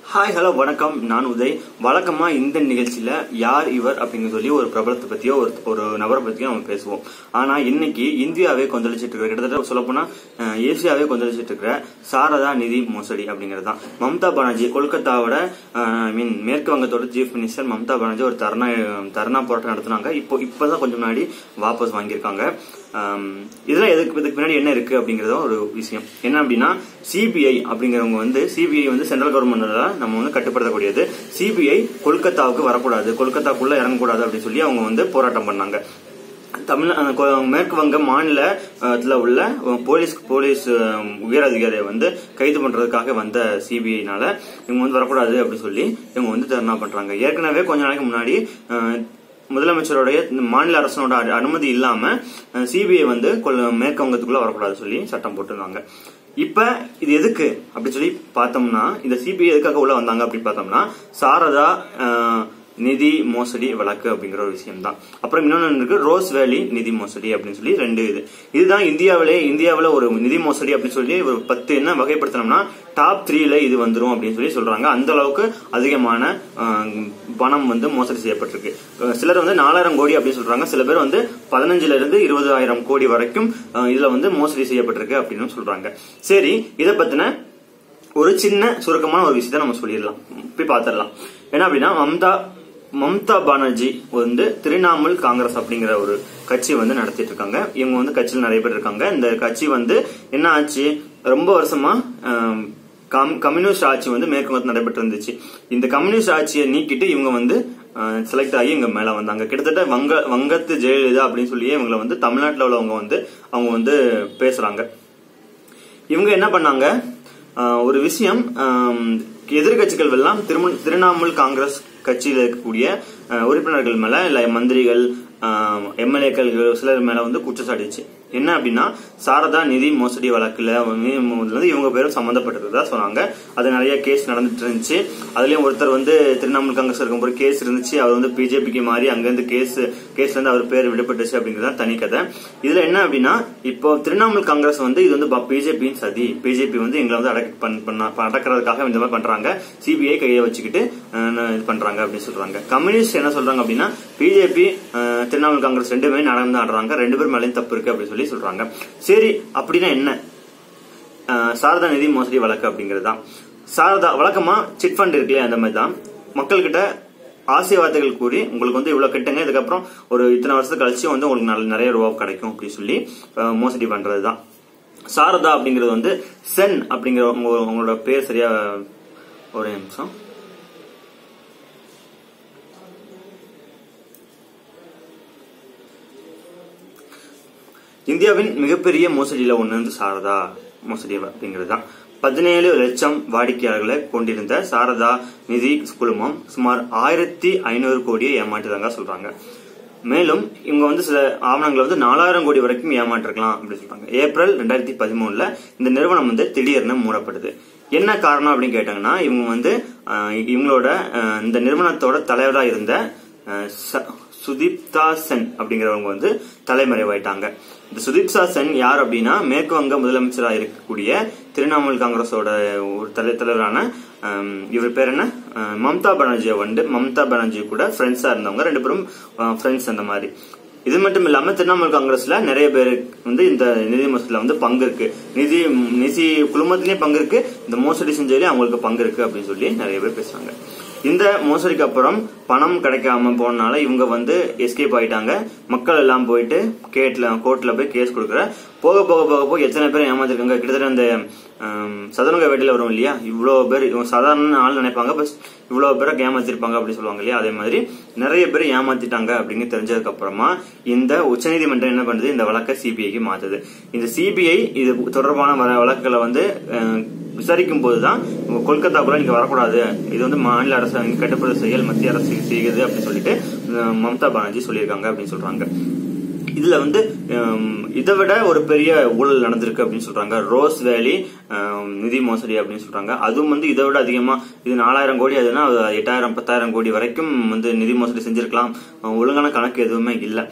hi hello வணக்கம் நான் உதய் வழக்கமா இந்த நிகழ்ச்சியில யார் இவர் அப்படின்னு சொல்லி ஒரு பிரபலத்தை பத்தியோ ஒரு ஒரு நபரை பத்தியோ நம்ம பேசுவோம் ஆனா இன்னைக்கு இந்தியாவே கொந்தளிச்சிட்டு இருக்கிற கிட்டத்தட்ட சொல்லப்போனா அஹ், ஏசியாவே கொந்தளிச்சிட்டு இருக்கிற சாரதா நிதி மோசடி அப்படிங்கிறது தான் மம்தா பானர்ஜி கொல்கத்தாவோட ஐ மீன் மேற்கு வங்கத்தோட சீஃப் மினிஸ்டர் மம்தா பானர்ஜி ஒரு தர்ணா தர்ணா போராட்டம் நடத்துனாங்க இப்போ இப்பதான் கொஞ்சம் முன்னாடி வாபஸ் வாங்கியிருக்காங்க ஆம், இதெல்லாம் எதுக்கு இதுக்கு பின்னாடி என்ன இருக்கு அப்படிங்கறதும் ஒரு விஷயம் என்ன அப்படின்னா சிபிஐ அப்படிங்கிறவங்க வந்து சிபிஐ வந்து சென்ட்ரல் கவர்மெண்ட்ல நம்ம வந்து கட்டுப்படுத்தக்கூடியது சிபிஐ கொல்கத்தாவுக்கு வரக்கூடாது கொல்கத்தாக்குள்ள இறங்கக்கூடாது அப்படின்னு சொல்லி அவங்க வந்து போராட்டம் பண்ணாங்க தமிழ் அஹ், கொ- மேற்கு வங்க மாநிலத்துல உள்ள அஹ், போலீஸ் போலீஸ் அஹ், உயர் அதிகாரியை வந்து கைது பண்றதுக்காக வந்த சிபிஐனால இவங்க வந்து வரக்கூடாது அப்படின்னு சொல்லி இவங்க வந்து தர்ணா பண்றாங்க ஏற்கனவே கொஞ்ச நாளைக்கு முன்னாடி அஹ், முதலமைச்சருடைய இந்த மாநில அரசனோட அனு- அனுமதி இல்லாம சிபிஐ வந்து கொல்ல- மேற்கு வங்கத்துக்குள்ள வரக்கூடாது சொல்லி சட்டம் போட்டிருந்தாங்க இப்ப இது எதுக்கு அப்படி சொல்லி பார்த்தோம்னா இந்த சிபிஐ எதுக்காக உள்ள வந்தாங்க அப்படி பார்த்தோம்னா சாரதா அஹ், நிதி மோசடி வழக்கு அப்படிங்கிற ஒரு விஷயம் தான் அப்புறம் இன்னொன்னு இருக்கு ரோஸ் வேலி நிதி மோசடி அப்படின்னு சொல்லி ரெண்டு இது இதுதான் இந்தியாவிலே இந்தியாவில ஒரு நிதி மோசடி அப்படின்னு சொல்லி ஒரு பத்து என்ன வகைப்படுத்தணும்னா டாப் த்ரீல இது வந்துரும் அப்படின்னு சொல்லி சொல்றாங்க அந்த அளவுக்கு அதிகமான அஹ், பணம் வந்து மோசடி செய்யப்பட்டிருக்கு அஹ், சிலர் வந்து நாலாயிரம் கோடி அப்படின்னு சொல்றாங்க சில பேர் வந்து பதினஞ்சுல இருந்து இருபதாயிரம் கோடி வரைக்கும் அஹ், இதுல வந்து மோசடி செய்யப்பட்டிருக்கு அப்படின்னு சொல்றாங்க சரி இதை பத்தின ஒரு சின்ன சுருக்கமான ஒரு விஷயத்தை நம்ம சொல்லிடலாம் போய் பார்த்துடலாம் என்ன அப்படின்னா மம்தா மம்தா பானர்ஜி வந்து திரிணாமுல் காங்கிரஸ் அப்படிங்கிற ஒரு கட்சி வந்து நடத்திட்டு இருக்காங்க இவங்க வந்து கட்சியில் நிறைய பேர் இருக்காங்க இந்த கட்சி வந்து என்ன ஆச்சு ரொம்ப வருஷமா ஆம், கம்- கம்யூனிஸ்ட் ஆட்சி வந்து மேற்கு வங்கத்தில் நடைபெற்று இருந்துச்சு இந்த கம்யூனிஸ்ட் ஆட்சியை நீக்கிட்டு இவங்க வந்து செலக்ட் ஆகி இங்க மேல வந்தாங்க கிட்டத்தட்ட வங்க வங்கத்து ஜெயலலிதா அப்படின்னு சொல்லியே இவங்களை வந்து தமிழ்நாட்டில் உள்ளவங்க வந்து அவங்க வந்து பேசுறாங்க இவங்க என்ன பண்ணாங்க ஆஹ் ஒரு விஷயம் ஆம், எதிர்க்கட்சிகள் எல்லாம் திருமண திரிணாமுல் காங்கிரஸ் கட்சியில் இருக்கக்கூடிய ஆஹ், உறுப்பினர்கள் மேல இல்ல மந்திரிகள் எம்எல்ஏக்கள் சிலர் மேல வந்து குற்றச்சாட்டுச்சு என்ன அப்படின்னா சாரதா நிதி மோசடி வழக்குல வந்து இவங்க பேரும் சம்பந்தப்பட்டிருந்ததா சொன்னாங்க அது நிறைய கேஸ் நடந்துட்டு இருந்துச்சு அதுலயும் ஒருத்தர் வந்து திரிணாமுல் காங்கிரஸ் இருக்கும்போது கேஸ் இருந்துச்சு அவர் வந்து பிஜேபிக்கு மாறி அங்கிருந்து கேஸ் கேஸ்ல இருந்து அவர் பேர் விடுபட்டுச்சு அப்படிங்கிறது தான் தனி கதை இதுல என்ன அப்படின்னா இப்போ திரிணாமுல் காங்கிரஸ் வந்து இது வந்து பிஜேபியின் சதி பிஜேபி வந்து எங்களை வந்து அடக்க பண்ண- பண்ண- அடக்கிறதுக்காக இந்த மாதிரி பண்றாங்க சிபிஐ கையை வச்சுக்கிட்டு அஹ், இது பண்றாங்க அப்படின்னு சொல்றாங்க கம்யூனிஸ்ட் என்ன சொல்றாங்க அப்படின்னா பிஜேபி திரிணாமுல் காங்கிரஸ் ரெண்டு பேரும் நடந்து ஆடுறாங்க ரெண்டு பேர் மேலேயும் தப்பு இருக்கு அப்படின்னு சொல்லி சொல்றாங்க சரி அப்படின்னா என்ன அஹ், சாரதா நிதி மோசடி வழக்கு அப்படிங்கிறது தான் சாரதா வழக்கமா சிட் ஃபண்ட் இருக்குல்லையா அந்த மாதிரி தான் மக்கள்கிட்ட ஆசை வார்த்தைகள் கூறி உங்களுக்கு வந்து இவ்வளவு கட்டுங்க இதுக்கப்புறம் ஒரு இத்தனை வருஷத்துக்கு கழிச்சு வந்து உங்களுக்கு நல்ல நிறைய ரூபா கிடைக்கும் அப்படின்னு சொல்லி அஹ், மோசடி பண்றது தான் சாரதா அப்படிங்கிறது வந்து சென் அப்படிங்கிற உங்க- உங்களோட பேர் சரியா ஒரு நிமிஷம் இந்தியாவின் மிகப்பெரிய மோசடியில ஒண்ணு வந்து சாரதா மோசடி அப்படிங்கிறது தான் பதினேழு லட்சம் வாடிக்கையாளர்களை கொண்டிருந்த சாரதா நிதி குழுமம் சுமார் ஆயிரத்தி ஐநூறு கோடியை ஏமாற்றியதாக சொல்றாங்க மேலும் இவங்க வந்து சில ஆவணங்களை வந்து நாலாயிரம் கோடி வரைக்கும் ஏமாற்றிருக்கலாம் அப்படின்னு சொல்றாங்க ஏப்ரல் ரெண்டாயிரத்தி பதிமூணுல இந்த நிறுவனம் வந்து திடீர்னு மூடப்படுது என்ன காரணம் அப்படின்னு கேட்டாங்கன்னா இவங்க வந்து அஹ், இவங்களோட அஹ், இந்த நிறுவனத்தோட தலைவரா இருந்த அஹ், ச- சுதீப்தா சென் அப்படிங்கிறவங்க வந்து தலைமறைவாயிட்டாங்க இந்த சுதீப்தா சென் யார் அப்படின்னா மேற்கு வங்க முதலமைச்சராக இருக்கக்கூடிய திரிணாமுல் காங்கிரஸோட ஒரு தலை தலைவரான ஆம், இவர் பேர் என்ன அஹ், மம்தா பானர்ஜியை வந்து மம்தா பானர்ஜி கூட ஃப்ரெண்ட்ஸா இருந்தவங்க ரெண்டு பேரும் ஃப்ரெண்ட்ஸ் அந்த மாதிரி இது மட்டும் இல்லாம திரிணாமுல் காங்கிரஸ்ல நிறைய பேர் வந்து இந்த நிதி மோசடியில வந்து பங்கு இருக்கு நிதி நிதி குழுமத்திலேயே பங்கு இருக்கு இந்த மோசடி செஞ்சதுலயும் அவங்களுக்கு பங்கு இருக்கு அப்படின்னு சொல்லி நிறைய பேர் பேசுறாங்க இந்த மோசடிக்கு அப்புறம் பணம் கிடைக்காம போனனால இவங்க வந்து எஸ்கேப் ஆயிட்டாங்க மக்கள் எல்லாம் போயிட்டு கேட்ல கோர்ட்ல போய் கேஸ் கொடுக்குற போக போக போக போக எத்தனை பேர் ஏமாத்திருக்காங்க கிட்டத்தட்ட அந்த ஆம், சதுரங்க வேட்டையில வரும் இல்லையா இவ்வளவு பேர் இவங்க சாதாரண ஆள் நினைப்பாங்க பஸ் இவ்வளவு பேரை ஏமாத்திருப்பாங்க அப்படின்னு சொல்லுவாங்க இல்லையா அதே மாதிரி நிறைய பேர் ஏமாத்திட்டாங்க அப்படின்னு தெரிஞ்சதுக்கு அப்புறமா இந்த உச்சநீதிமன்றம் என்ன பண்ணுது இந்த வழக்கை சிபிஐக்கு மாத்துது இந்த சிபிஐ இது தொடர்பான வ- வழக்குகளை வந்து அஹ், விசாரிக்கும் போதுதான் உங்க கொல்கத்தாக்குள்ள நீங்க வரக்கூடாது இது வந்து மாநில அரசு கட்டுப்படுத்த செயல் மத்திய அரசு செய்யுது அப்படின்னு சொல்லிட்டு அஹ், மம்தா பானர்ஜி சொல்லியிருக்காங்க அப்படின்னு சொல்றாங்க இதுல வந்து ஹம், இதை விட ஒரு பெரிய ஊழல் நடந்திருக்கு அப்படின்னு சொல்றாங்க ரோஸ் வேலி ஹம், நிதி மோசடி அப்படின்னு சொல்றாங்க அதுவும் வந்து இதை விட அதிகமா இது நாலாயிரம் கோடி அதுனா அது எட்டாயிரம் பத்தாயிரம் கோடி வரைக்கும் வந்து நிதி மோசடி செஞ்சிருக்கலாம் அஹ், ஒழுங்கான கணக்கு எதுவுமே இல்ல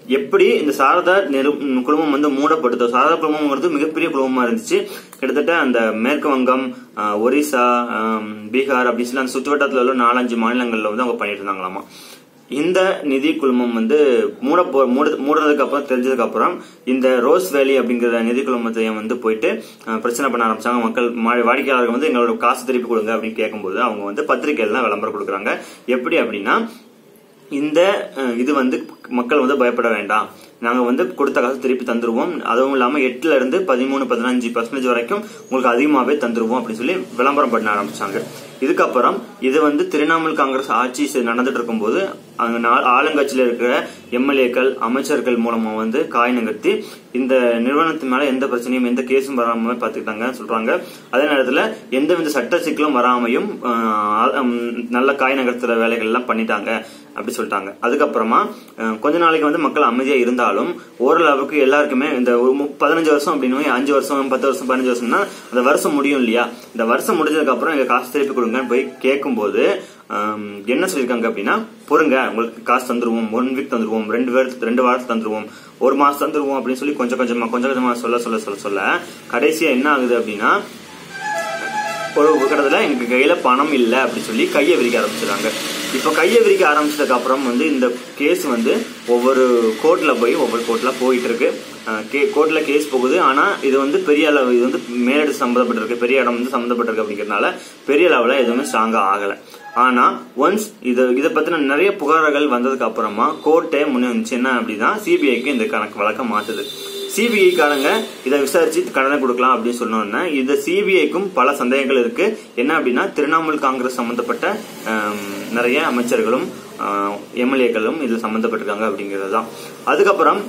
எப்படி இந்த சாரதா நெரு ம், குழுமம் வந்து மூடப்படுதோ சாரதா குழுமம்ங்கிறது மிகப்பெரிய குழுமமா இருந்துச்சு கிட்டத்தட்ட அந்த மேற்கு வங்கம் ஆ, ஒரிசா ஆம், பீகார் அப்படி சொல்லி அந்த சுற்றுவட்டத்தில் உள்ள நாலஞ்சு மாநிலங்கள்ல வந்து அவங்க பண்ணிட்டு இருந்தாங்களாமா இந்த நிதி குழுமம் வந்து மூட போ மூட மூடுறதுக்கு அப்புறம் தெரிஞ்சதுக்கு அப்புறம் இந்த ரோஸ் வேலி அப்படிங்கிற நிதி குழுமத்தையும் வந்து போயிட்டு அஹ், பிரச்சனை பண்ண ஆரம்பிச்சாங்க மக்கள் மா- வாடிக்கையாளர்கள் வந்து எங்களோட காசு திருப்பி கொடுங்க அப்படின்னு கேட்கும்போது அவங்க வந்து பத்திரிகையில தான் விளம்பரம் கொடுக்குறாங்க எப்படி அப்படின்னா இந்த அஹ், இது வந்து மக்கள் வந்து பயப்பட வேண்டாம் நாங்க வந்து கொடுத்த காசு திருப்பி தந்துருவோம் அதுவும் இல்லாம எட்டுல இருந்து பதிமூணு பதினஞ்சு பர்சன்டேஜ் வரைக்கும் உங்களுக்கு அதிகமாவே தந்துருவோம் அப்படின்னு சொல்லி விளம்பரம் பண்ண ஆரம்பிச்சாங்க இதுக்கப்புறம் இது வந்து திரிணாமுல் காங்கிரஸ் ஆட்சி செ- நடந்துட்டு இருக்கும்போது அங்க நா- ஆளுங்கட்சியில இருக்கிற எம்எல்ஏக்கள் அமைச்சர்கள் மூலமா வந்து காய் நகர்த்தி இந்த நிறுவனத்து மேல எந்த பிரச்சனையும் எந்த கேஸும் வராம பாத்துக்கிட்டாங்க சொல்றாங்க அதே நேரத்துல எந்தவித சட்ட சிக்கலும் வராமையும் ஆஹ், உம், நல்ல காய் நகர்த்துற வேலைகள் எல்லாம் பண்ணிட்டாங்க அப்படி சொல்லிட்டாங்க அதுக்கப்புறமா அஹ், கொஞ்ச நாளைக்கு வந்து மக்கள் அமைதியா இருந்தாலும் ஓரளவுக்கு எல்லாருக்குமே இந்த ஒரு மு- பதினஞ்சு வருஷம் அப்படின்னு அஞ்சு வருஷம் பத்து வருஷம் பதினஞ்சு வருஷம்னா அந்த வருஷம் முடியும் இல்லையா இந்த வருஷம் முடிஞ்சதுக்கு அப்புறம் எங்க காசு திருப்பி கொடுங்கன்னு போய் கேட்கும்போது ஆம், என்ன சொல்லியிருக்காங்க அப்படின்னா பொறுங்க உங்களுக்கு காசு தந்துருவோம் ஒன் வீக் தந்துருவோம் ரெண்டு பேர் ரெண்டு வாரத்துக்கு தந்துருவோம் ஒரு மாசம் தந்துருவோம் அப்படின்னு சொல்லி கொஞ்சம் கொஞ்சமா கொஞ்சம் கொஞ்சமா சொல்ல சொல்ல சொல்ல சொல்ல கடைசியா என்ன ஆகுது அப்படின்னா ஒரு கட்டத்துல எங்க கையில பணம் இல்ல அப்படின்னு சொல்லி கையை விரிக்க ஆரம்பிச்சிடுறாங்க இப்ப கையை விரிக்க ஆரம்பிச்சதுக்கு அப்புறம் வந்து இந்த கேஸ் வந்து ஒவ்வொரு கோர்ட்ல போய் ஒவ்வொரு கோர்ட்ல போயிட்டு இருக்கு அஹ் கே- கோர்ட்ல கேஸ் போகுது ஆனா இது வந்து பெரிய அளவு இது வந்து மேலடு சம்மந்தப்பட்டிருக்கு பெரிய இடம் வந்து சம்மந்தப்பட்டிருக்கு அப்படிங்கறதுனால பெரிய லெவல எதுவுமே ஸ்ட்ராங்கா ஆகல ஆனா ஒன்ஸ் இது இதை பத்தின நிறைய புகார்கள் வந்ததுக்கு அப்புறமா கோர்ட்டே முன்னே வந்துச்சு என்ன அப்படின்னா சிபிஐக்கு இந்த கணக்கு வழக்கம் மாத்துது சிபிஐ காரங்க இதை விசாரிச்சு கடனை கொடுக்கலாம் அப்படின்னு சொன்னோன்னா இந்த சிபிஐக்கும் பல சந்தேகங்கள் இருக்கு என்ன அப்படின்னா திரிணாமுல் காங்கிரஸ் சம்பந்தப்பட்ட ஆம், நிறைய அமைச்சர்களும் எம்எல்ஏக்களும் இதுல சம்பந்தப்பட்டிருக்காங்க அப்படிங்கிறது தான் அதுக்கப்புறம்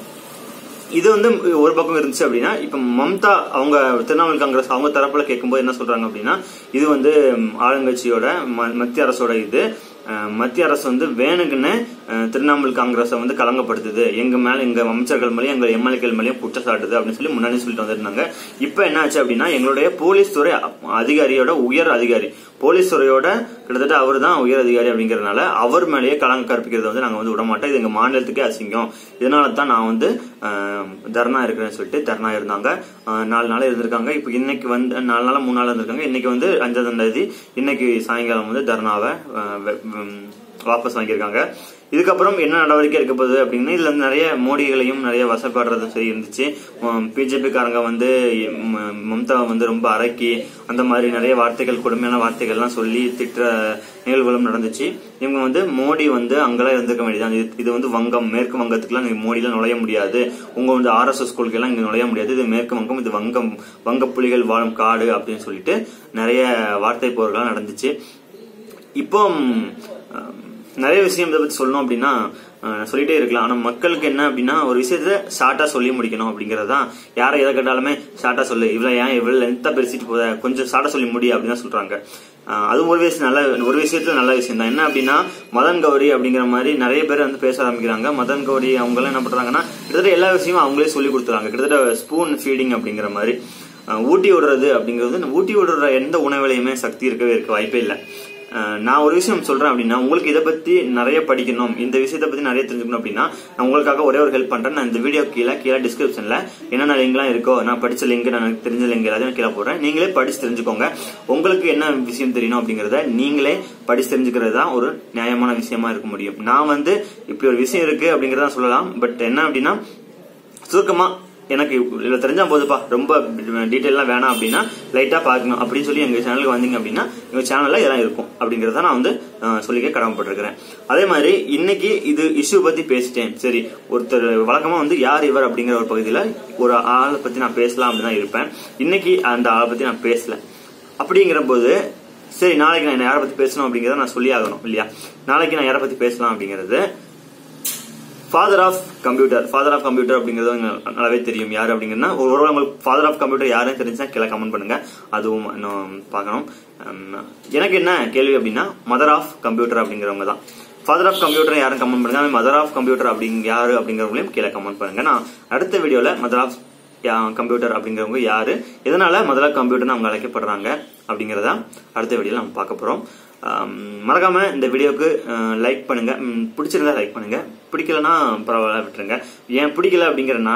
இது வந்து ஒரு பக்கம் இருந்துச்சு அப்படின்னா இப்ப மம்தா அவங்க திரிணாமுல் காங்கிரஸ் அவங்க தரப்புல கேட்கும்போது என்ன சொல்றாங்க அப்படின்னா இது வந்து ம், ஆளுங்கட்சியோட ம- மத்திய அரசோட இது அஹ், மத்திய அரசு வந்து வேணுக்குன்னு அஹ், திரிணாமுல் காங்கிரஸை வந்து கலங்கப்படுத்துது எங்க மேல எங்க அமைச்சர்கள் மேலேயும் எங்க எம்எல்ஏக்கள் மேலேயும் குற்றச்சாட்டுது அப்படின்னு சொல்லி முன்னாடி சொல்லிட்டு வந்திருந்தாங்க இப்ப என்ன ஆச்சு அப்படின்னா எங்களுடைய போலீஸ் துறை அதிகாரியோட உயர் அதிகாரி போலீஸ் துறையோட கிட்டத்தட்ட அவர் தான் உயர் அதிகாரி அப்படிங்கறதுனால அவர் மேலேயே கலங்க கற்பிக்கிறத வந்து நாங்க வந்து விட மாட்டோம் இது எங்க மாநிலத்துக்கே அசிங்கம் இதனால தான் நான் வந்து அஹ், தர்ணா இருக்கிறேன்னு சொல்லிட்டு தர்ணா இருந்தாங்க அஹ், நாலு நாள் இருந்திருக்காங்க இப்போ இன்னைக்கு வந்து நாலு நாள் மூணு நாள் இருந்திருக்காங்க இன்னைக்கு வந்து அஞ்சாம் தேதி இன்னைக்கு சாயங்காலம் வந்து தர்ணாவை அஹ், வெ- ம், வாபஸ் வாங்கியிருக்காங்க இதுக்கப்புறம் என்ன நடவடிக்கை இருக்க போகுது அப்படின்னா இதுல வந்து நிறைய மோடிகளையும் நிறைய வசப்படுறதும் சரி இருந்துச்சு பிஜேபி காரங்க வந்து ம- மம்தாவை வந்து ரொம்ப அரக்கி அந்த மாதிரி நிறைய வார்த்தைகள் கொடுமையான வார்த்தைகள்லாம் சொல்லி திட்டுற நிகழ்வுகளும் நடந்துச்சு இவங்க வந்து மோடி வந்து அங்கெல்லாம் இருந்திருக்க வேண்டியதான் இது- இது வந்து வங்கம் மேற்கு வங்கத்துக்குலாம் நீங்க மோடிலாம் நுழைய முடியாது உங்க வந்து ஆர்எஸ்எஸ் கொள்கையெல்லாம் இங்க நுழைய முடியாது இது மேற்கு வங்கம் இது வங்கம் வங்க புலிகள் வாழும் காடு அப்படின்னு சொல்லிட்டு நிறைய வார்த்தை போர்கள்லாம் நடந்துச்சு இப்போ ம், அஹ், நிறைய விஷயம் இதை பத்தி சொல்லணும் அப்படின்னா அஹ், சொல்லிட்டே இருக்கலாம் ஆனா மக்களுக்கு என்ன அப்படின்னா ஒரு விஷயத்த ஷார்ட்டா சொல்லி முடிக்கணும் அப்படிங்கறது தான் யாரை எதை கேட்டாலுமே ஷார்ட்டா சொல்லு இவ்வளவு ஏன் இவ்வளவு லென்த்தா பேசிட்டு போத கொஞ்சம் ஷார்ட்டா சொல்லி முடி அப்படின்னு தான் சொல்றாங்க அஹ், அது ஒரு விஷயம் நல்ல ஒரு விஷயத்துல நல்ல விஷயம் தான் என்ன அப்படின்னா மதன் கௌரி அப்படிங்கிற மாதிரி நிறைய பேர் வந்து பேச ஆரம்பிக்கிறாங்க மதன் கௌரி அவங்க எல்லாம் என்ன பண்றாங்கன்னா கிட்டத்தட்ட எல்லா விஷயமும் அவங்களே சொல்லி கொடுத்துறாங்க கிட்டத்தட்ட ஸ்பூன் ஃபீடிங் அப்படிங்கிற மாதிரி அஹ், ஊட்டி விடுறது அப்படிங்கிறது ஊட்டி விடுற எந்த உணவுலையுமே சக்தி இருக்கவே இருக்க வாய்ப்பே இல்லை அஹ் நான் ஒரு விஷயம் சொல்றேன் அப்படின்னா உங்களுக்கு இதை பத்தி நிறைய படிக்கணும் இந்த விஷயத்தை பத்தி நிறைய தெரிஞ்சுக்கணும் அப்படின்னா நான் உங்களுக்காக ஒரே ஒரு ஹெல்ப் பண்றேன் நான் இந்த வீடியோ கீழே கீழே டிஸ்கிரிப்ஷன்ல என்னென்ன லிங்க்லாம் இருக்கோ நான் படிச்ச லிங்க் நான் எனக்கு தெரிஞ்ச லிங்க் எல்லாத்தையும் கீழே போடுறேன் நீங்களே படிச்சு தெரிஞ்சுக்கோங்க உங்களுக்கு என்ன விஷயம் தெரியணும் அப்படிங்கறத நீங்களே படிச்சு தெரிஞ்சுக்கிறது தான் ஒரு நியாயமான விஷயமா இருக்க முடியும் நான் வந்து இப்படி ஒரு விஷயம் இருக்கு அப்படிங்கறத சொல்லலாம் பட் என்ன அப்படின்னா சுருக்கமா எனக்கு இதுல தெரிஞ்சா போதுப்பா ரொம்ப டீட்டெயிலாம் வேணாம் அப்படின்னா லைட்டா பார்க்கணும் அப்படின்னு சொல்லி எங்க சேனலுக்கு வந்தீங்க அப்படின்னா எங்க சேனல்ல இதெல்லாம் இருக்கும் அப்படிங்கறத நான் வந்து அஹ், சொல்லிக்க கடமைப்பட்டிருக்கிறேன் அதே மாதிரி இன்னைக்கு இது இஷ்யூ பத்தி பேசிட்டேன் சரி ஒருத்தர் வழக்கமா வந்து யார் இவர் அப்படிங்கிற ஒரு பகுதியில ஒரு ஆளை பத்தி நான் பேசலாம் அப்படின்னு தான் இருப்பேன் இன்னைக்கு அந்த ஆளை பத்தி நான் பேசல அப்படிங்கிற போது சரி நாளைக்கு நான் யாரை பத்தி பேசணும் அப்படிங்கறத நான் சொல்லி ஆகணும் இல்லையா நாளைக்கு நான் யாரை பத்தி பேசலாம் அப்படிங்கிறது father of computer father of computer அப்படிங்கிறது உங்களுக்கு நல்லாவே தெரியும் யார் அப்படிங்கன்னா ஒரு ஒருவேளை உங்களுக்கு ஃபாதர் ஆஃப் கம்ப்யூட்டர் யாருன்னு தெரிஞ்சா கீழே கமெண்ட் பண்ணுங்க அதுவும் இன்னும் பார்க்கணும் உம், எனக்கு என்ன கேள்வி அப்படின்னா மதர் ஆஃப் கம்ப்யூட்டர் அப்படிங்கிறவங்க தான் ஃபாதர் ஆஃப் கம்ப்யூட்டர் யாரும் கமெண்ட் பண்ணுங்க மதர் ஆஃப் கம்ப்யூட்டர் அப்படிங்க யாரு அப்படிங்கிறவங்களையும் கீழே கமெண்ட் பண்ணுங்க நான் அடுத்த வீடியோல மதர் ஆஃப் கம்ப்யூட்டர் அப்படிங்கிறவங்க யாரு எதனால மதர் ஆஃப் கம்ப்யூட்டர்னு அவங்க அழைக்கப்படுறாங்க அப்படிங்கிறத அடுத்த வீடியோவில் நம்ம பார்க்க போகிறோம் மறக்காம இந்த வீடியோவுக்கு லைக் பண்ணுங்க ம், பிடிச்சிருந்தா லைக் பண்ணுங்க பிடிக்கலனா பரவாயில்ல விட்டுருங்க ஏன் பிடிக்கல அப்படிங்கிறனா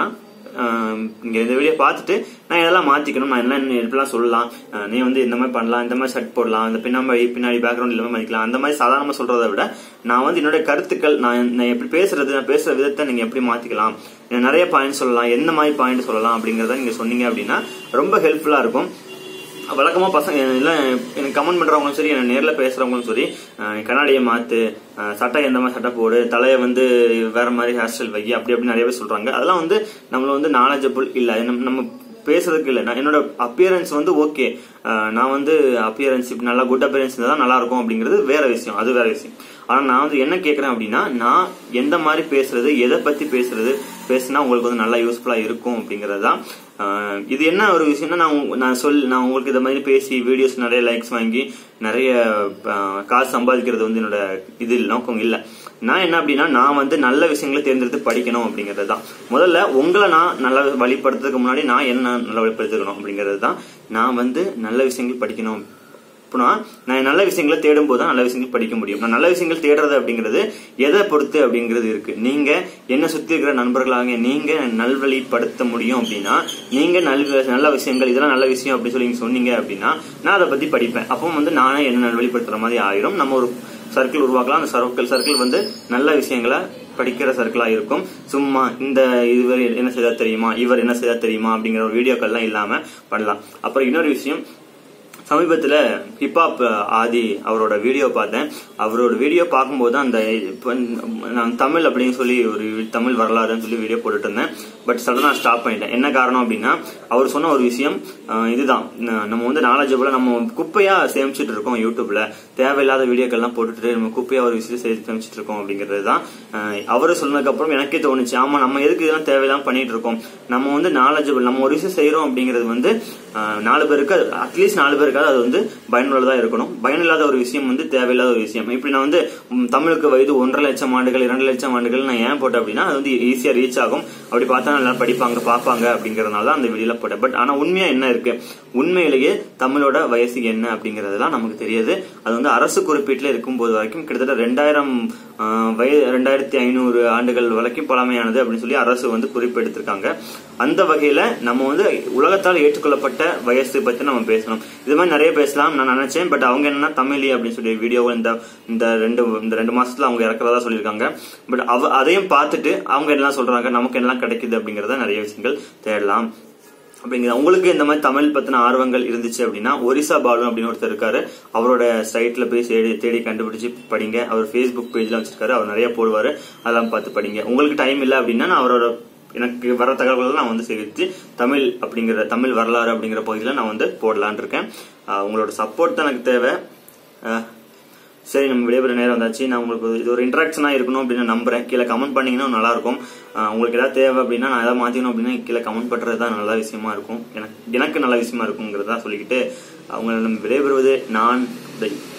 இங்க இந்த வீடியோ பார்த்துட்டு நான் இதெல்லாம் மாத்திக்கணும் நான் என்ன எப்படிலாம் சொல்லலாம் அஹ், நீ வந்து இந்த மாதிரி பண்ணலாம் இந்த மாதிரி ஷர்ட் போடலாம் இந்த பின்னாடி பின்னாடி பேக்ரவுண்ட் இல்லாமல் மதிக்கலாம் அந்த மாதிரி சாதாரணமா சொல்றதை விட நான் வந்து என்னோட கருத்துக்கள் நான் நான் எப்படி பேசுறது நான் பேசுற விதத்தை நீங்க எப்படி மாத்திக்கலாம் எனக்கு நிறைய பாயிண்ட் சொல்லலாம் எந்த மாதிரி பாயிண்ட் சொல்லலாம் அப்படிங்கறத நீங்க சொன்னீங்க அப்படின்னா ரொம்ப ஹெல்ப்ஃபுல்லா இருக்கும் வழக்கமா பசங்க எல்லாம் எனக்கு கமெண்ட் பண்றவங்களும் சரி எனக்கு நேர்ல பேசுறவங்களும் சரி அஹ் கண்ணாடியை மாத்து அஹ் சட்டை எந்த மாதிரி சட்டை போடு தலையை வந்து வேற மாதிரி ஹேர் ஸ்டைல் வை அப்படி அப்படி நிறைய பேர் சொல்றாங்க அதெல்லாம் வந்து நம்மள வந்து நாலேஜபிள் இல்ல நம்ம நம்ம பேசுறதுக்கு இல்லை நான் என்னோட அப்பியரன்ஸ் வந்து ஓகே நான் வந்து அப்பியரன்ஸ் இப்படி நல்லா குட் அப்பியரன்ஸ் தான் நல்லா இருக்கும் அப்படிங்கிறது வேற விஷயம் அது வேற விஷயம் ஆனா நான் வந்து என்ன கேட்கறேன் அப்படின்னா நான் எந்த மாதிரி பேசுறது எதை பத்தி பேசுறது பேசினா உங்களுக்கு வந்து நல்லா யூஸ்ஃபுல்லா இருக்கும் அப்படிங்கிறது தான் ஆஹ் இது என்ன ஒரு விஷயம்னா நான் உங்க- நான் சொல் நான் உங்களுக்கு இதை மாதிரி பேசி வீடியோஸ் நிறைய லைக்ஸ் வாங்கி நிறைய ஆஹ், காசு சம்பாதிக்கிறது வந்து என்னோட இது இல்ல, நோக்கம் இல்லை நான் என்ன அப்படின்னா நான் வந்து நல்ல விஷயங்களை தேர்ந்தெடுத்து படிக்கணும் அப்படிங்கிறது தான் முதல்ல உங்களை நான் நல்ல வழிபடுத்துறதுக்கு முன்னாடி நான் என்ன நல்ல வழிபடுத்திக்கணும் அப்படிங்கிறது தான் நான் வந்து நல்ல விஷயங்கள் படிக்கணும் அப்படின்னா நான் நல்ல விஷயங்களை தேடும் போது தான் நல்ல விஷயங்கள் படிக்க முடியும் நான் நல்ல விஷயங்கள் தேடுறது அப்படிங்கிறது எதை பொறுத்து அப்படிங்கிறது இருக்கு நீங்க என்ன சுத்தி இருக்கிற நண்பர்களாக நீங்க நல்வழிப்படுத்த முடியும் அப்படின்னா நீங்க நல்ல நல்ல விஷயங்கள் இதெல்லாம் நல்ல விஷயம் அப்படின்னு சொல்லி நீங்க சொன்னீங்க அப்படின்னா நான் அதை பத்தி படிப்பேன் அப்போ வந்து நானே என்ன நல்வழிப்படுத்துற மாதிரி ஆயிரும் நம்ம ஒரு சர்க்கிள் உருவாக்கலாம் அந்த சர்க்கிள் சர்க்கிள் வந்து நல்ல விஷயங்களை படிக்கிற சர்க்கிளா இருக்கும் சும்மா இந்த இவர் என்ன செய்தா தெரியுமா இவர் என்ன செய்தா தெரியுமா அப்படிங்கிற ஒரு வீடியோக்கள்லாம் இல்லாம பண்ணலாம் அப்புறம் இன்னொரு விஷயம் சமீபத்தில் ஹிப்ஹாப் ஆதி அவரோட வீடியோ பார்த்தேன் அவரோட வீடியோ பார்க்கும்போது அந்த இப்ப நான் தமிழ் அப்படின்னு சொல்லி ஒரு தமிழ் வரலாறுன்னு சொல்லி வீடியோ போட்டுட்டு இருந்தேன் பட் சடனாக ஸ்டாப் பண்ணிட்டேன் என்ன காரணம் அப்படின்னா அவர் சொன்ன ஒரு விஷயம் அஹ், இதுதான் ந- நம்ம வந்து நாலேஜபிளாக நம்ம குப்பையா சேமிச்சிட்டு இருக்கோம் யூடியூப்ல தேவையில்லாத வீடியோக்கள்லாம் போட்டுட்டு நம்ம குப்பையா ஒரு விஷயம் சே- சேமிச்சிட்டு இருக்கோம் அப்படிங்கிறது தான் அவர் சொன்னதுக்கு அப்புறம் எனக்கே தோணுச்சு ஆமா நம்ம எதுக்கு இதெல்லாம் தேவையில்லாம பண்ணிட்டு இருக்கோம் நம்ம வந்து நாலேஜபிள் நம்ம ஒரு விஷயம் செய்யறோம் அப்படிங்கிறது வந்து அஹ், நாலு பேருக்கு அட்லீஸ்ட் நாலு பேருக்காவது அது வந்து பயனுள்ளதா இருக்கணும் பயனில்லாத ஒரு விஷயம் வந்து தேவையில்லாத ஒரு விஷயம் இப்படி நான் வந்து ம், தமிழுக்கு வயது ஒன்றரை லட்சம் ஆண்டுகள் இரண்டு லட்சம் ஆண்டுகள் நான் ஏன் போட்டேன் அப்படின்னா அது வந்து ஈஸியா ரீச் ஆகும் அப்படி பார்த்தா நல்லா படிப்பாங்க பார்ப்பாங்க அப்படிங்கறதுனால தான் அந்த வீடியோல போட்டேன் பட் ஆனா உண்மையா என்ன இருக்கு உண்மையிலேயே தமிழோட வயசு என்ன அப்படிங்கறதெல்லாம் நமக்கு தெரியாது அது வந்து அரசு குறிப்பீட்டுல இருக்கும்போது வரைக்கும் கிட்டத்தட்ட ரெண்டாயிரம் வயது ரெண்டாயிரத்தி ஐநூறு ஆண்டுகள் வரைக்கும் பழமையானது அப்படின்னு சொல்லி அரசு வந்து குறிப்பெடுத்திருக்காங்க அந்த வகையில நம்ம வந்து உலகத்தால் ஏற்றுக்கொள்ளப்பட்ட வயசு பத்தி நம்ம பேசணும் இது மாதிரி நிறைய பேசலாம் நான் நினைச்சேன் பட் அவங்க என்னன்னா தமிழி அப்படின்னு சொல்லி வீடியோ இந்த இந்த ரெண்டு இந்த ரெண்டு மாசத்துல அவங்க இறக்குறதா சொல்லியிருக்காங்க பட் அவ அதையும் பார்த்துட்டு அவங்க என்ன சொல்றாங்க நமக்கு என்னெல்லாம் கிடைக்குது அப்படிங்கறத நிறைய விஷயங்கள் தேடலாம் அப்படிங்கிற உங்களுக்கு இந்த மாதிரி தமிழ் பத்தின ஆர்வங்கள் இருந்துச்சு அப்படின்னா ஒரிசா பாலு அப்படின்னு ஒருத்தர் இருக்காரு அவரோட சைட்ல போய் தேடி தேடி கண்டுபிடிச்சு படிங்க அவர் ஃபேஸ்புக் பேஜ்ல வச்சிருக்காரு அவர் நிறைய போடுவாரு அதெல்லாம் பார்த்து படிங்க உங்களுக்கு டைம் இல்லை அப்படின்னா நான் அவரோட எனக்கு வர தகவல்களை நான் வந்து சேகரித்து தமிழ் அப்படிங்கிற தமிழ் வரலாறு அப்படிங்கிற பகுதியில் நான் வந்து போடலான் இருக்கேன் ஆஹ் உங்களோட சப்போர்ட் தான் எனக்கு தேவை ஆஹ் சரி நம்ம விடைபெற நேரம் வந்தாச்சு நான் உங்களுக்கு இது ஒரு இன்ட்ராக்ஷனா இருக்கணும் அப்படின்னு நான் நம்புறேன் கீழே கமெண்ட் பண்ணீங்கன்னா நல்லா இருக்கும் ஆஹ் உங்களுக்கு ஏதாவது தேவை அப்படின்னா நான் ஏதாவது மாத்திக்கணும் அப்படின்னா கீழே கமெண்ட் பண்றது தான் நல்ல விஷயமா இருக்கும் எனக்கு எனக்கு நல்ல விஷயமா இருக்குங்கிறதா சொல்லிக்கிட்டு அவங்க நம்ம விடைபெறுவது நான் உதய்